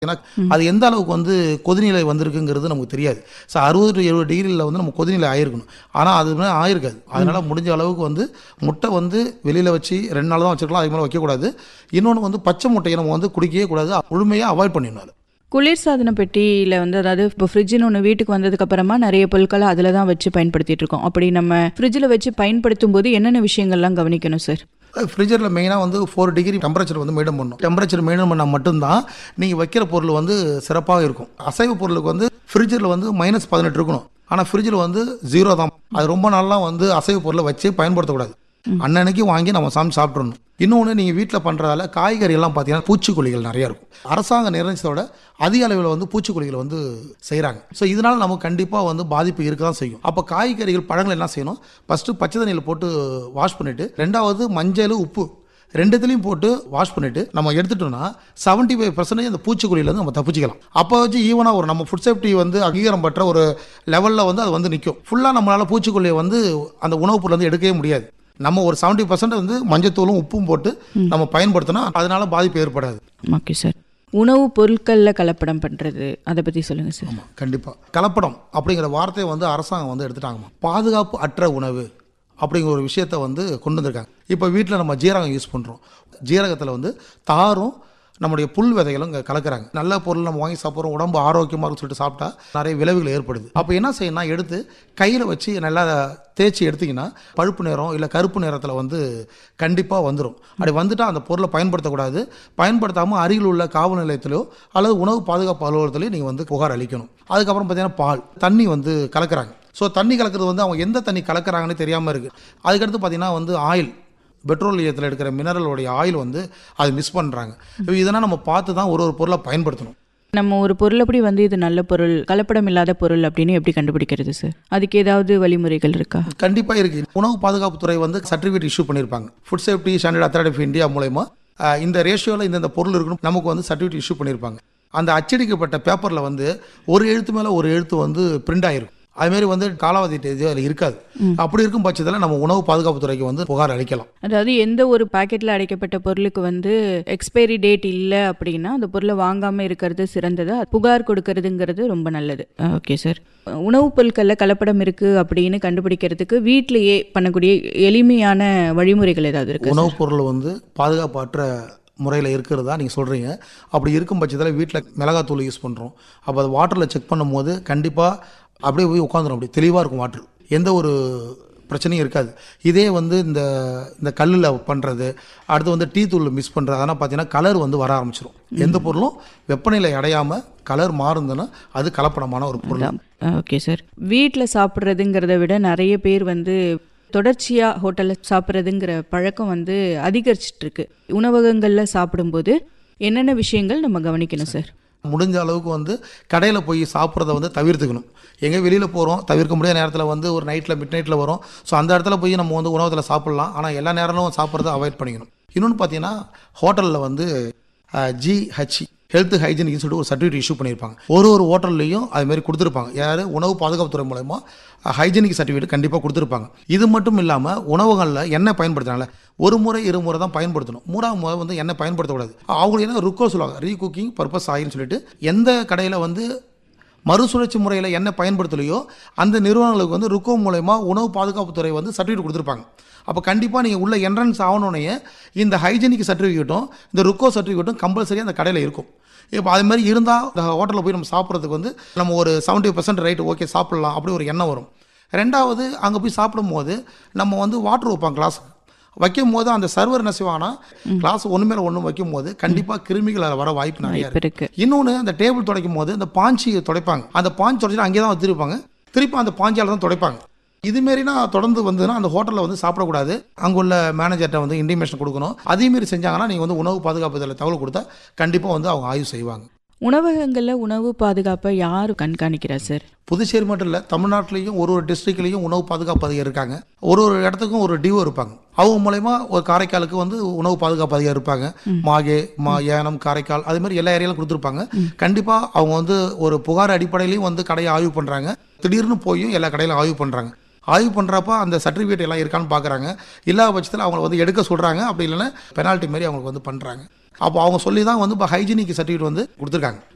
ஏன்னா அது எந்த அளவுக்கு வந்து கொதிநிலை வந்திருக்குங்கிறது நமக்கு தெரியாது ஸோ அறுபது டு எழுபது டிகிரியில் வந்து நம்ம கொதிநிலை ஆயிருக்கணும் ஆனால் அது மாதிரி ஆயிருக்காது அதனால முடிஞ்ச அளவுக்கு வந்து முட்டை வந்து வெளியில் வச்சு ரெண்டு நாள் தான் வச்சிருக்கலாம் அதுக்கு மேலே வைக்கக்கூடாது இன்னொன்று வந்து பச்சை முட்டையை நம்ம வந்து குடிக்கவே கூடாது முழுமையாக அவாய்ட் பண்ணிடணும் அது. குளிர்சாதன பெட்டியில் வந்து அதாவது இப்போ ஃப்ரிட்ஜுன்னு ஒன்று வீட்டுக்கு வந்ததுக்கு அப்புறமா நிறைய பொருட்களை அதில் தான் வச்சு பயன்படுத்திட்டு இருக்கோம் அப்படி நம்ம ஃப்ரிட்ஜில் வச்சு பயன்படுத்தும் போது என்னென்ன விஷயங்கள்லாம் கவனிக்கணும் சார் ஃப்ரிட்ஜரில் மெயினாக வந்து ஃபோர் டிகிரி டெம்பரேச்சர் வந்து மெயின்டைன் பண்ணணும் டெம்பரேச்சர் மெயின்டைன் பண்ணால் மட்டும்தான் நீங்கள் வைக்கிற பொருள் வந்து சிறப்பாக இருக்கும் அசைவ பொருளுக்கு வந்து ஃப்ரிட்ஜில் வந்து மைனஸ் பதினெட்டு இருக்கணும் ஆனால் ஃப்ரிட்ஜில் வந்து ஜீரோ தான் அது ரொம்ப நாள்லாம் வந்து அசைவ பொருளை வச்சு பயன்படுத்தக்கூடாது அன்னன்னைக்கு வாங்கி நம்ம சாமி சாப்பிட்றணும் இன்னொன்று நீங்கள் வீட்டில் பண்ணுறதால காய்கறி எல்லாம் பார்த்தீங்கன்னா பூச்சிக்கொல்லிகள் நிறையா இருக்கும் அரசாங்க நிர்ணயிச்சதோட அதிக அளவில் வந்து பூச்சிக்கொல்லிகள் வந்து செய்கிறாங்க ஸோ இதனால் நமக்கு கண்டிப்பாக வந்து பாதிப்பு இருக்க தான் செய்யும் அப்போ காய்கறிகள் பழங்கள் என்ன செய்யணும் ஃபஸ்ட்டு பச்சை தண்ணியில் போட்டு வாஷ் பண்ணிவிட்டு ரெண்டாவது மஞ்சள் உப்பு ரெண்டுத்துலையும் போட்டு வாஷ் பண்ணிட்டு நம்ம எடுத்துட்டோம்னா செவன்ட்டி ஃபைவ் பர்சன்டேஜ் அந்த பூச்சிக்கொல்லியிலேருந்து நம்ம தப்பிச்சிக்கலாம் அப்போ வச்சு ஈவனாக ஒரு நம்ம ஃபுட் சேஃப்டி வந்து அங்கீகாரம் பெற்ற ஒரு லெவலில் வந்து அது வந்து நிற்கும் ஃபுல்லாக நம்மளால் பூச்சிக்கொல்லியை வந்து அந்த உணவுப் பொருள் வந்து எடுக்கவே முடியாது நம்ம ஒரு செவன்ட்டி பர்சன்ட் வந்து மஞ்சத்தூளும் உப்பும் போட்டு நம்ம பயன்படுத்தினா அதனால பாதிப்பு ஏற்படாது ஓகே சார் உணவு பொருட்களில் கலப்படம் பண்ணுறது அதை பற்றி சொல்லுங்கள் சார் ஆமாம் கண்டிப்பாக கலப்படம் அப்படிங்கிற வார்த்தையை வந்து அரசாங்கம் வந்து எடுத்துட்டாங்கம்மா பாதுகாப்பு அற்ற உணவு அப்படிங்கிற ஒரு விஷயத்த வந்து கொண்டு வந்திருக்காங்க இப்போ வீட்டில் நம்ம ஜீரகம் யூஸ் பண்ணுறோம் ஜீரகத்தில் வந்து தாரும் நம்முடைய புல் விதைகளும் இங்கே கலக்குறாங்க நல்ல பொருள் நம்ம வாங்கி சாப்பிட்றோம் உடம்பு ஆரோக்கியமாக இருக்குன்னு சொல்லிட்டு சாப்பிட்டா நிறைய விளைவுகள் ஏற்படுது அப்போ என்ன செய்யணும்னா எடுத்து கையில் வச்சு நல்லா தேய்ச்சி எடுத்திங்கன்னா பழுப்பு நிறம் இல்லை கருப்பு நிறத்தில் வந்து கண்டிப்பாக வந்துடும் அப்படி வந்துட்டால் அந்த பொருளை பயன்படுத்தக்கூடாது பயன்படுத்தாமல் அருகில் உள்ள காவல் நிலையத்திலோ அல்லது உணவு பாதுகாப்பு அலுவலகத்திலையோ நீங்கள் வந்து புகார் அளிக்கணும் அதுக்கப்புறம் பார்த்தீங்கன்னா பால் தண்ணி வந்து கலக்குறாங்க ஸோ தண்ணி கலக்கிறது வந்து அவங்க எந்த தண்ணி கலக்குறாங்கன்னு தெரியாமல் இருக்குது அதுக்கடுத்து பார்த்தீங்கன்னா வந்து ஆயில் பெட்ரோலியத்தில் எடுக்கிற மினரலோடைய ஆயில் வந்து அது மிஸ் பண்ணுறாங்க இதெல்லாம் நம்ம பார்த்து தான் ஒரு ஒரு பொருளை பயன்படுத்தணும் நம்ம ஒரு பொருள் அப்படி வந்து இது நல்ல பொருள் கலப்படம் இல்லாத பொருள் அப்படின்னு எப்படி கண்டுபிடிக்கிறது சார் அதுக்கு ஏதாவது வழிமுறைகள் இருக்கா கண்டிப்பாக இருக்குது உணவு பாதுகாப்புத்துறை வந்து சர்டிஃபிகேட் இஷ்யூ பண்ணியிருப்பாங்க food safety standard authority of India மூலயமா அஹ், இந்த ரேஷியோவில் இந்த பொருள் இருக்கணும் நமக்கு வந்து சர்டிஃபிகேட் இஷ்யூ பண்ணியிருப்பாங்க அந்த அச்சடிக்கப்பட்ட பேப்பரில் வந்து ஒரு எழுத்து மேலே ஒரு எழுத்து வந்து பிரிண்ட் ஆயிருக்கும் அதுமாரி வந்து காலாவதி தேதி அதில் இருக்காது அப்படி இருக்கும் பட்சத்தில் நம்ம உணவு பாதுகாப்புத்துறைக்கு வந்து புகார் அளிக்கலாம் அதாவது எந்த ஒரு பாக்கெட்டில் அடைக்கப்பட்ட பொருளுக்கு வந்து எக்ஸ்பைரி டேட் இல்லை அப்படின்னா அந்த பொருளை வாங்காமல் இருக்கிறது சிறந்தது புகார் கொடுக்கறதுங்கிறது ரொம்ப நல்லது ஓகே சார் உணவுப் பொருட்களில் கலப்படம் இருக்குது அப்படின்னு கண்டுபிடிக்கிறதுக்கு வீட்டிலேயே பண்ணக்கூடிய எளிமையான வழிமுறைகள் ஏதாவது இருக்கு உணவுப் பொருள் வந்து பாதுகாப்பற்ற முறையில் இருக்கிறதா நீங்கள் சொல்கிறீங்க அப்படி இருக்கும் பட்சத்தில் வீட்டில் மிளகாத்தூள் யூஸ் பண்ணுறோம் அப்போ அது வாட்டரில் செக் பண்ணும்போது கண்டிப்பாக அப்படியே போய் உட்காந்துரும் அப்படி தெளிவாக இருக்கும் வாட்டர் எந்த ஒரு பிரச்சனையும் இருக்காது இதே வந்து இந்த இந்த கல்லில் பண்ணுறது அடுத்து வந்து டீ தூள் மிஸ் பண்ணுறது அதெல்லாம் பார்த்தீங்கன்னா கலர் வந்து வர ஆரம்பிச்சிடும் எந்த பொருளும் வெப்பநிலை அடையாமல் கலர் மாறுதுன்னா அது கலப்படமான ஒரு பொருள் ஓகே சார் வீட்டில் சாப்பிட்றதுங்கிறத விட நிறைய பேர் வந்து தொடர்ச்சியாக ஹோட்டலில் சாப்பிட்றதுங்கிற பழக்கம் வந்து அதிகரிச்சிட்டு இருக்கு உணவகங்களில் சாப்பிடும்போது என்னென்ன விஷயங்கள் நம்ம கவனிக்கணும் சார் முடிஞ்ச அளவுக்கு வந்து கடையில் போய் சாப்பிட்றத வந்து தவிர்த்துக்கணும் எங்கே வெளியில் போகிறோம் தவிர்க்க முடியாத நேரத்தில் வந்து ஒரு நைட்டில் மிட் நைட்டில் வரும் ஸோ அந்த இடத்துல போய் நம்ம வந்து உணவகத்தில் சாப்பிட்லாம் ஆனால் எல்லா நேரமும் சாப்பிட்றத அவாய்ட் பண்ணிக்கணும் இன்னொன்று பார்த்தீங்கன்னா ஹோட்டலில் வந்து ஜிஹெச் ஹெல்த் ஹைஜீனிக்னு சொல்லிட்டு ஒரு சர்டிஃபிகேட் இஷ்யூ பண்ணியிருப்பாங்க ஒரு ஒரு ஹோட்டல்லையும் அதுமாரி கொடுத்துருப்பாங்க யார் உணவு பாதுகாப்புத்துறை மூலயமா ஹைஜீனிக் சர்டிஃபிகேட் கண்டிப்பாக கொடுத்துருப்பாங்க இது மட்டும் இல்லாமல் உணவுகளில் எண்ணெய் பயன்படுத்துறாங்கல்ல ஒரு முறை இரு முறை தான் பயன்படுத்தணும் மூணாவது முறை வந்து எண்ணெய் பயன்படுத்தக்கூடாது அவங்களுக்கு என்ன ருக்கோ சொல்லுவாங்க ரீ குக்கிங் பர்பஸ் ஆயின்னு சொல்லிட்டு எந்த கடையில் வந்து மறுசுழற்சி முறையில் என்ன பயன்படுத்தலையோ அந்த நிறுவனங்களுக்கு வந்து ருக்கோ மூலயமா உணவு பாதுகாப்புத்துறை வந்து சர்டிஃபிகேட் கொடுத்துருப்பாங்க அப்போ கண்டிப்பாக நீங்கள் உள்ள என்ட்ரன்ஸ் ஆகணுன்னே இந்த ஹைஜீனிக் சர்டிஃபிகேட்டும் இந்த ருக்கோ சர்டிஃபிகேட்டும் கம்பல்சரி அந்த கடையில் இருக்கும் இப்போ அது மாதிரி இருந்தால் இந்த ஹோட்டலில் போய் நம்ம சாப்பிட்றதுக்கு வந்து நம்ம ஒரு செவன்ட்டி பர்சன்ட் ரைட் ஓகே சாப்பிட்லாம் அப்படி ஒரு எண்ணம் வரும் ரெண்டாவது அங்கே போய் சாப்பிடும்போது நம்ம வந்து வாட்டர் வைப்பாங்க கிளாஸ் வைக்கும் போது அந்த சர்வர் என்ன செய்வாங்கன்னா கிளாஸ் ஒன்று மேலே ஒன்று வைக்கும் போது கண்டிப்பாக கிருமிகள் அதில் வர வாய்ப்பு நிறைய இப்போ இருக்கு இன்னொன்று அந்த டேபிள் துடைக்கும் போது அந்த பாஞ்சியை துடைப்பாங்க அந்த பாஞ்சி துடைச்சிட்டு அங்கேயே தான் வச்சிருப்பாங்க திருப்பி அந்த பாஞ்சியால் தான் துடைப்பாங்க இதுமாரினா தொடர்ந்து வந்துன்னா அந்த ஹோட்டலில் வந்து சாப்பிடக்கூடாது அங்குள்ள மேனேஜர்கிட்ட வந்து இன்டிமேஷன் கொடுக்கணும் அதேமாரி செஞ்சாங்கன்னா நீங்கள் வந்து உணவு பாதுகாப்பு இதில் தகவல் கொடுத்தா கண்டிப்பாக வந்து அவங்க ஆய்வு செய்வாங்க உணவகங்களில் உணவு பாதுகாப்பை யார் கண்காணிக்கிறா சார் புதுச்சேரி மட்டும் இல்லை தமிழ்நாட்டிலையும் ஒரு ஒரு டிஸ்ட்ரிக்ட்லையும் உணவு பாதுகாப்பு அதிகாரி இருக்காங்க ஒரு ஒரு இடத்துக்கும் ஒரு டிஓ இருப்பாங்க அவங்க மூலயமா ஒரு காரைக்காலுக்கு வந்து உணவு பாதுகாப்பு அதிகாரி இருப்பாங்க மாகே மா ஏனம் காரைக்கால் அது மாதிரி எல்லா ஏரியாலும் கொடுத்துருப்பாங்க கண்டிப்பாக அவங்க வந்து ஒரு புகார் அடிப்படையிலையும் வந்து கடையை ஆய்வு பண்ணுறாங்க திடீர்னு போயும் எல்லா கடையிலும் ஆய்வு பண்ணுறாங்க ஆய்வு பண்ணுறப்ப அந்த சர்டிஃபிகேட் எல்லாம் இருக்கான்னு பார்க்குறாங்க இல்லாத பட்சத்தில் அவங்கள வந்து எடுக்க சொல்கிறாங்க அப்படி இல்லைன்னா பெனால்ட்டி மாரி அவங்களுக்கு வந்து பண்ணுறாங்க அப்போ அவங்க சொல்லி தான் வந்து இப்போ ஹைஜீனிக் சர்டிஃபிகேட் வந்து கொடுத்துருக்காங்க